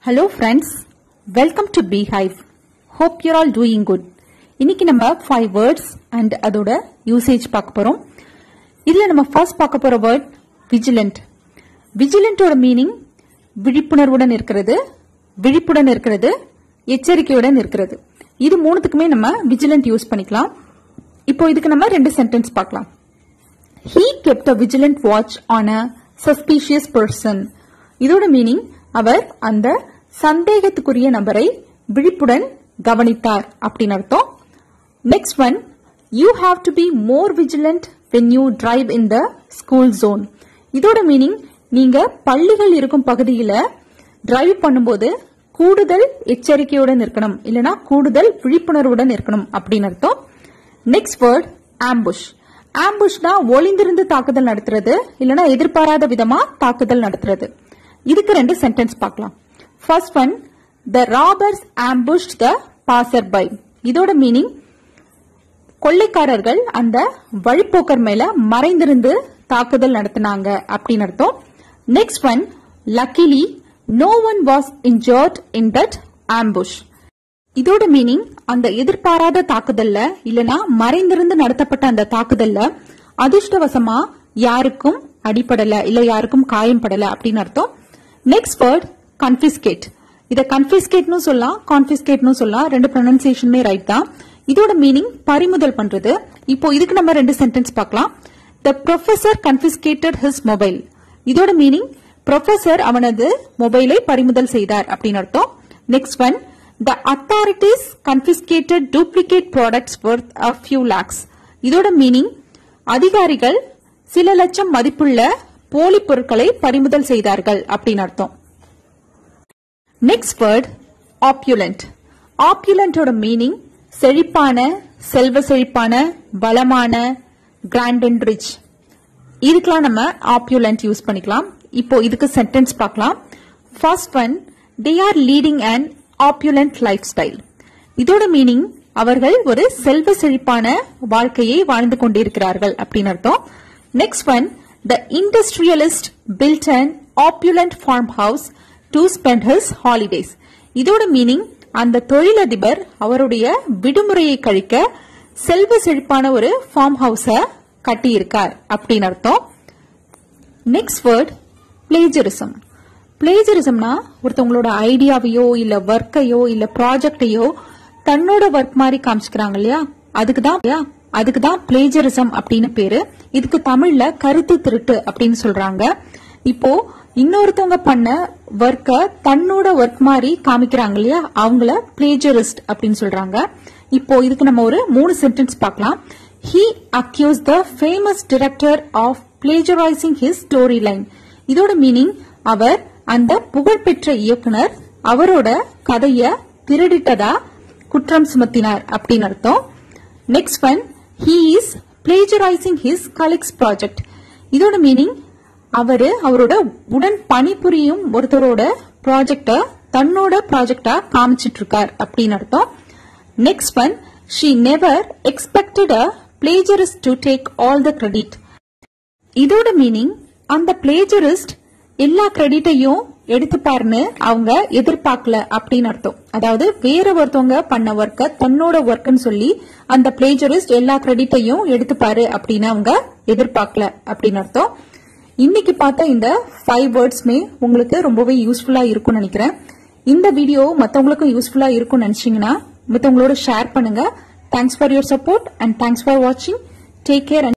Hello friends, welcome to Beehive. Hope you're all doing good. இன்னைக்கு நம்ம five words and அதோட usage பார்க்க போறோம் இதுல நம்ம ஃபர்ஸ்ட் பார்க்க போற வேர்ட் விஜிலண்ட் விஜிலண்டோட மீனிங் விழிப்புணர்வுடன் இருக்கிறது விழிப்புடன் இருக்கிறது எச்சரிக்கையுடன் இருக்கிறது இது மூணுத்துக்குமே நம்ம விஜிலண்ட் யூஸ் பண்ணிக்கலாம் இப்போ இதுக்கு நம்ம ரெண்டு சென்டென்ஸ் பார்க்கலாம் he kept a vigilant watch on a suspicious person இதோட மீனிங் அவர் அந்த சந்தேகத்துக்குரிய நபரை விழிப்புடன் கவனித்தார் அப்படின்னு அர்த்தம் next one you have to be more vigilant when you drive in the school zone இதோட மீனிங் நீங்க பள்ளிகள் இருக்கும் பகுதியில டிரைவ் பண்ணும்போது கூடுதல் எச்சரிக்கையுடன் இருக்கணும் இல்லனா கூடுதல் விழிப்புணர்வுடன் இருக்கணும் அப்படின்னு அர்த்தம் நெக்ஸ்ட் வேர்ட் ஆம்புஷ் ஆம்புஷ்னா ஒளிந்திருந்து தாக்குதல் நடத்துறது இல்லனா எதிர்பாராத விதமா தாக்குதல் நடத்துறது இதுக்கு ரெண்டு சென்டென்ஸ் பார்க்கலாம் first one the robbers ambush the passer by இதோட மீனிங் கொள்ளைக்காரர்கள் அந்த வழிப்போக்கர் மேல மறைந்திருந்து தாக்குதல் நடத்தினாங்க அப்படின்னு அர்த்தம் next one luckily no one was injured in that ambush இதோட மீனிங் அந்த எதிர்பாராத தாக்குதல்ல இல்லனா மறைந்திருந்து நடத்தப்பட்ட அந்த தாக்குதல்ல அதிர்ஷ்டவசமா யாருக்கும் அடிபடல இல்ல யாருக்கும் காயம் படல அப்படின்னு அர்த்தம் நெக்ஸ்ட் வேர்ட் கன்பிஸ்கேட் இத கன்பிஸ்கேட்னு சொல்லலாம் கான்பிஸ்கேட்னு சொல்லலாம் ரெண்டு ப்ரொனன்சியேஷனுமே ரைட் தான் இதோட மீனிங் பறிமுதல் பண்றது இப்போ இதுக்கு நம்ம ரெண்டு சென்டென்ஸ் பார்க்கலாம் the professor confiscated his mobile இதோட மீனிங் ப்ரொஃபசர் அவனது மொபைலை பறிமுதல் செய்தார் அப்படின்னு அர்த்தம் next one the authorities confiscated duplicate products worth a few lakhs இதோட மீனிங் அதிகாரிகள் சில லட்சம் மதிப்புள்ள போலி பொருட்களை பறிமுதல் செய்தார்கள் அப்படின்னு அர்த்தம் நெக்ஸ்ட் வேர்ட் ஆப்யுலண்ட் ஆப்யுலண்டோட மீனிங் செழிப்பான செல்வ செழிப்பான பலமான கிராண்ட் அண்ட் ரிச் இதுக்கெல்லாம் நம்ம ஆப்யுலண்ட் யூஸ் பண்ணிக்கலாம் இப்போ இதுக்கு சென்டென்ஸ் பார்க்கலாம் first one they are leading and opulent lifestyle இதோட மீனிங் அவர்கள் ஒரு செல்வ செழிப்பான வாழ்க்கையை வாழ்ந்து கொண்டிருக்கிறார்கள் அப்படின்னு அர்த்தம் next one the industrialist built and opulent farmhouse to spend his holidays இதோட மீனிங் அந்த தொழிலதிபர் அவருடைய விடுமுறையை கழிக்க செல்வ செழிப்பான ஒரு ஃபார்ம் ஹவுஸ கட்டியிருக்கார் அப்படின்னு அர்த்தம் நெக்ஸ்ட் வேர்ட் பிளேஜரிசம் பிளேஜரிசம்னா ஒருத்தவங்களோட ஐடியாவையோ இல்ல ஒர்க்கையோ இல்ல ப்ராஜெக்டையோ தன்னோட ஒர்க் மாதிரி காமிச்சுக்கிறாங்க இல்லையா அதுக்கு தான் அதுக்கு தான் பிளேஜரிசம் அப்படின்னு பேரு இதுக்கு தமிழ்ல கருத்து திருட்டு அப்படின்னு சொல்றாங்க இப்போ இன்னொருத்தவங்க பண்ண ஒர்க்க தன்னோட ஒர்க் மாதிரி காமிக்கிறாங்க இல்லையா அவங்கள பிளேஜரிஸ்ட் அப்படின்னு சொல்றாங்க இப்போ இதுக்கு நம்ம ஒரு மூணு சென்டென்ஸ் பார்க்கலாம் he accuse the famous director of plagiarising his storyline இதோட மீனிங் அவர் அந்த புகழ்பெற்ற இயக்குனர் அவரோட கதைய திருடிட்டதா குற்றம் சுமத்தினார் அப்படின்னு அர்த்தம் next one he is plagiarising his colleagues project இதோட மீனிங் அவரு அவரோட உடன் பணிபுரியும் ஒருத்தரோட ப்ராஜெக்ட தன்னோட ப்ராஜெக்டா காமிச்சிட்டு இருக்கார் அப்படின்னு அர்த்தம் next one she never expected a plagiarist to take all the credit இதோட மீனிங் அந்த பிளேஜரிஸ்ட் எல்லா கிரெடிட்டையும் எடுத்துப்பாருன்னு அவங்க எதிர்பார்க்கல அப்படின்னு அர்த்தம் அதாவது வேற ஒருத்தவங்க பண்ண ஒர்க்க தன்னோட ஒர்க்னு சொல்லி அந்த பிளேஜரிஸ்ட் எல்லா கிரெடிட்டையும் எடுத்துப்பாரு அப்படின்னு அவங்க எதிர்பார்க்கல அப்படின்னு அர்த்தம் இன்னைக்கு பார்த்த இந்த ஃபைவ் வேர்ட்ஸ்மே உங்களுக்கு ரொம்பவே யூஸ்ஃபுல்லா இருக்கும்னு நினைக்கிறேன் இந்த வீடியோ மத்தவங்களுக்கும் யூஸ்ஃபுல்லா இருக்கும்னு நினைச்சீங்கன்னா மத்தவங்களோட ஷேர் பண்ணுங்க thanks for your support and thanks for வாட்சிங் டேக் கேர்